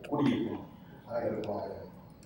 கூடியிருக்கும் அனைவருக்கும் வணக்கம்.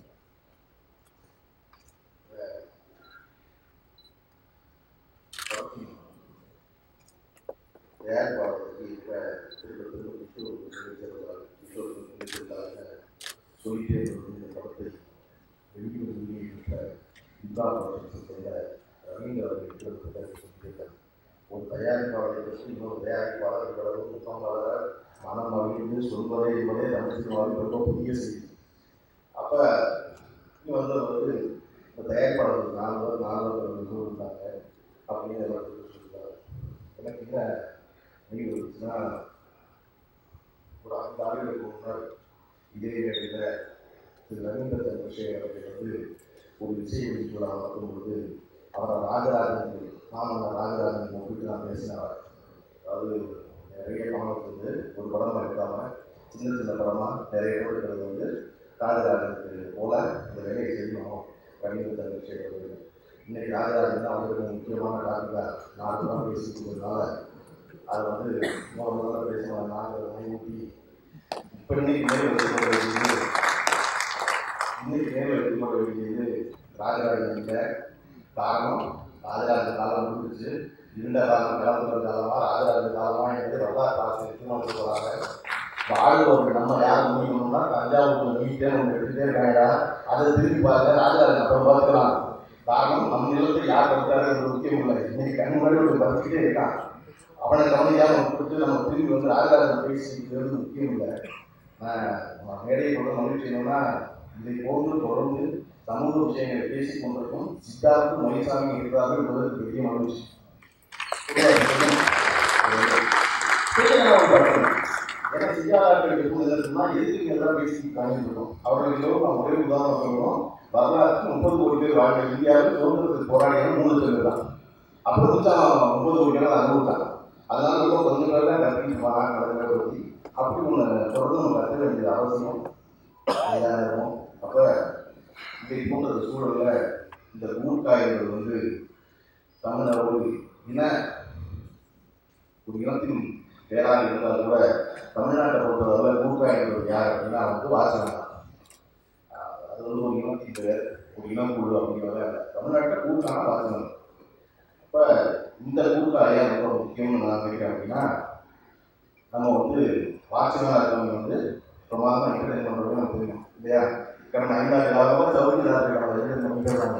தயாரிப்பாளருக்கு இப்ப திரும்ப திரும்ப கிஷோர் நினைச்சிருந்தார். கிஷோர் நினைச்சிருந்தாங்க. சொல்லிட்டே இருந்தது இந்த படத்தை வெளியிட வெளியிட்ட இந்தா படத்தை சேர்ந்த ரவீந்திர அவர்கள் சொல்லியிருக்கார் ஒரு தயாரிப்பாளரை பற்றி இன்னொரு தயாரிப்பாளர் இவ்வளவு முத்தமாக மனம் மகிழ்ந்து சொல்வதே என்பதே தமிழ் சினிமாவில் ரொம்ப புதிய செய்தி அப்போ இங்கே வந்து வந்து இந்த தயாரிப்பாளர்கள் நாலு பேர் நாலு பேர் வந்து இருந்தாங்க அப்படின்னு எல்லாத்துக்கும் சொல்லியிருக்காரு எனக்கு என்ன நினைவு இருந்துச்சுன்னா ஒரு ஐந்து ஆண்டுகளுக்கு முன்னால் இதே நேரத்தில் திரு ரவீந்திர சந்திரசேகர் அவர்கள் வந்து ஒரு இசை வெளியீட்டு நடத்தும் பொழுது அவரை ராஜராஜன் மாமன்னர் ராஜராஜன் ஒப்பிட்டு நான் பேசினார் அதாவது நிறைய படம் வந்து ஒரு படம் எடுக்காம சின்ன சின்ன படமா நிறைய பேர் எடுக்கிறது வந்து ராஜராஜனுக்கு போல அந்த வேலையை செய்யணும் ரவீந்திர சந்திரசேகர் அவர்கள் இன்னைக்கு ராஜராஜன் தான் அவருக்கு முக்கியமான டாபிக்காக நாலு தான் பேசிட்டு இருந்ததுனால அதை வந்து முதல் முதல்ல பேசின நாங்கள் ஊட்டி இப்போ இன்னைக்கு மேலே எடுத்துக்கொள்ள வேண்டியது இன்னைக்கு மேலே எடுத்துக்கொள்ள வேண்டியது ராஜராஜன் இல்லை காரணம் ராஜராஜன் காலம் முடிஞ்சிச்சு இருண்ட காலம் கிளம்புற காலமா ராஜராஜன் காலமா என்பது வரலாற்று ஆசிரியர் தீர்மானிக்க போறாங்க வாழ்வர்கள் நம்ம யார் முடிக்கணும்னா தஞ்சாவூர் நீட்டே ஒன்று எடுத்துட்டே இருக்காங்கடா அதை திருப்பி பாருங்க ராஜராஜன் அப்புறம் பார்த்துக்கலாம் காரணம் நம்ம நிலத்தை யார் படுத்தாருன்றது முக்கியம் இல்லை இன்னைக்கு கண் முன்னாடி ஒரு படுத்துக்கிட்டே இருக்கான் அவனை கவனிக்காம விட்டு நம்ம திரும்பி வந்து ராஜராஜன் பேசிக்கிறது முக்கியம் இல்லை ஆஹ் மேடையை கொண்டு மகிழ்ச்சி என்னன்னா இதை போன்று தொடர்ந்து சமூக விஷயங்களை பேசிக் கொண்டிருக்கும் சித்தார்த்து மணிசாமி இருக்கிறார்கள் என்பதற்கு பெரிய மகிழ்ச்சி ஏன்னா சித்தார்த்தர்கள் இருக்குதுன்னா எதுக்கு எல்லாம் பேசிக்கிட்டாங்க இருக்கோம் அவர்களுக்கு நான் ஒரே உதாரணம் சொல்லணும் வரலாற்று முப்பது கோடி பேர் வாழ்ந்த இந்தியாவில் சுதந்திரத்துக்கு போராடிகள் மூணு பேர் தான் அப்புறம் மிச்சம் முப்பது கோடி பேர் அனுபவித்தாங்க அதனால ரொம்ப கொஞ்சம் பேர் தான் கற்பிச்சு போனாங்க நடக்கிற பற்றி அப்படி ஒன்று தொடர்ந்து நம்ம கற்க வேண்டியது அவசியம் அதுதான் இருக்கும் அப்போ இதை போன்ற ஒரு சூழல்ல இந்த ஊர்காயங்கள் வந்து தமிழ ஒரு இன ஒரு இனத்தின் பேராக இருந்தால் கூட தமிழ்நாட்டை பொறுத்தவரை ஊர்காயங்கள் யார் அப்படின்னா வந்து வாசகம் தான் ஆஹ் அது வந்து ஒரு இனத்தின் பேர் ஒரு இனக்குழு அப்படிங்கிறத இல்லை தமிழ்நாட்டை கூட்டான வாசகம் அப்போ இந்த கூட்டாயம் ரொம்ப முக்கியம்னு நான் நினைக்கிறேன் அப்படின்னா நம்ம வந்து வாசகமாக இருக்கவங்க வந்து பிரமாதமாக என்டர்டைன் பண்ணுறது நமக்கு தெரியும் இல்லையா கடந்த ஐந்தாண்டு காலமாக சவுதி நாட்டுக்கான என்டர்டைன் பண்ணிட்டு வராங்க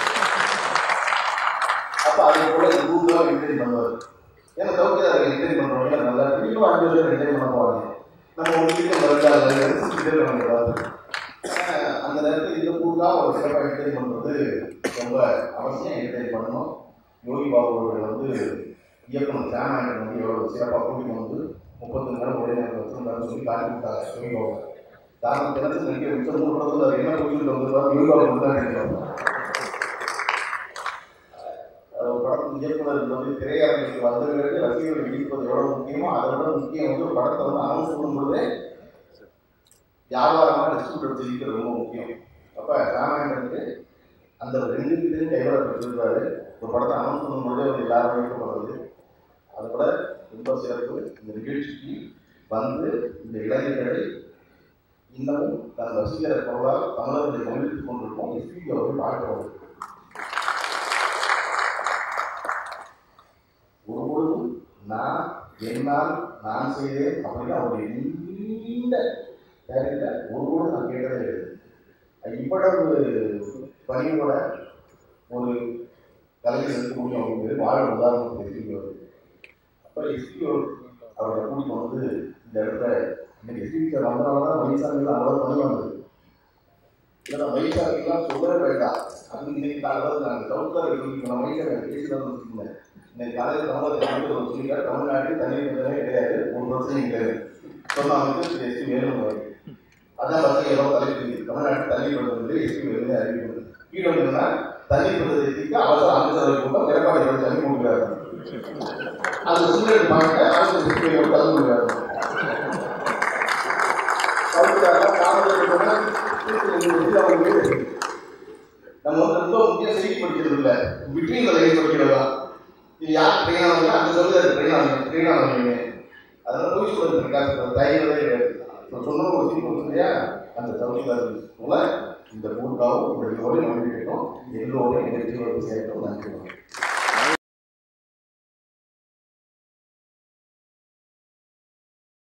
அப்போ அதே போல இந்த கூட்டாக என்டர்டைன் பண்ணுவார் ஏன்னா சவுதியார்கள் என்டர்டைன் பண்ணுறவங்க நல்லா இன்னும் அஞ்சு வருஷம் என்டர்டைன் பண்ண போவாங்க நம்ம உங்களுக்கு வருடாது நம்ம பார்த்து ஆஹ் அந்த நேரத்தில் இந்த கூட்டாக ஒரு சிறப்பாக என்டர்டைன் பண்ணுறது ரொம்ப அவசியம் என்டர்டைன் பண்ணணும் யோகி பாபு அவர்கள் வந்து இயக்குனர் சாமாயன் வந்து எவ்வளோ சிறப்பாக கூட்டிட்டு வந்து முப்பத்தஞ்சு நேரம் ஒரே நேரம் வச்சிருந்தாருன்னு சொல்லி காட்டி விட்டாங்க யோகி பாபு காரணம் தினசரி நடிக்க மிச்சம் மூணு படத்தில் அது என்ன கூட்டிட்டு வந்துருவாங்க யோகி பாபு மட்டும் தான் நினைக்கிறோம் ஒரு படத்தின் இயக்குனர் வந்து திரையரங்குக்கு வந்த பிறகு ரசிகர்கள் ஈர்ப்பது எவ்வளவு முக்கியமோ அதை விட முக்கியம் வந்து ஒரு படத்தை வந்து அனௌன்ஸ் பண்ணும்போதே வியாபாரமாக டிஸ்ட்ரிபியூட் செய்கிறது ரொம்ப முக்கியம் அப்போ ராமாயணனுக்கு அந்த ரெண்டு பேரும் கைவிட பெற்றிருக்காரு ஒரு படத்தை அனௌன்ஸ் பண்ணும்போதே அவர் எல்லாரும் வைக்கப்படுறது அதை விட ரொம்ப சிறப்பு இந்த நிகழ்ச்சிக்கு வந்து இந்த இளைஞர்களை இன்னமும் தன் ரசிகர் பொருளால் தமிழர்களை மகிழ்ச்சி கொண்டிருக்கும் எஸ்பி அவர்கள் பார்க்கிறது ஒருபொழுதும் நான் என்னால் நான் செய்தேன் அப்படின்னு அவருடைய நீண்ட கேரியர்ல ஒருபொழுதும் நான் கேட்டதே கிடையாது இவ்வளவு பணியோட ஒரு கலைஞர் இருக்கக்கூடிய அவங்களுக்கு வாழ உதாரணம் எஸ்பி அவர் அப்போ எஸ்பி அவரை கூட்டிட்டு வந்து இந்த இடத்துல இன்னைக்கு எஸ்பி சார் வந்தனால தான் வயசானது அவ்வளோ பணி வந்தது இல்லை வயசானதுலாம் சொல்லவே வேண்டாம் அது இன்னைக்கு காலையில் நாங்கள் சவுத்தார் நான் வயசாக பேசிட்டு வச்சுருந்தேன் இன்னைக்கு காலையில் தமிழகத்தில் ஒரு சொல்லிட்டார் தமிழ்நாட்டில் தனி பிரச்சனை கிடையாது ஒரு பிரச்சனையும் கிடையாது சொன்னாங்க எஸ்பி வேணும் அதான் பத்தி எவ்வளோ தலைப்பு தமிழ்நாட்டில் தண்ணி பிரச்சனை எஸ்பி வேணும் அறிவிக்கணும் கீழே வந்துன்னா தண்ணி பிரச்சனைக்கு அவசர அமைச்சரவை கூட்டம் எடப்பாடி அவர்கள் தண்ணி கொடுக்குறாரு அது சூழல் பார்க்க அரசு எஸ்பி தள்ளி கொடுக்குறாரு நம்ம வந்து ரொம்ப முக்கியம் செய்தி படிக்கிறது இல்லை விட்ரின் தலையை படிக்கிறது தான் இது யார் ட்ரெயின் ஆனவங்க அந்த சொல்லுது ட்ரெயின் ஆனவங்க ட்ரெயின் ஆனவங்க அதனால போய் சொல்றது இருக்காது தயவுதே கிடையாது நான் சொன்ன ஒரு சீக்கிரம் இல்லையா அந்த தவிர்த்து மூலம் இந்த மூன்றாவும் உங்களோட நன்றி கேட்டோம் எல்லோரும் எங்கள் சேர்த்தோம் நன்றி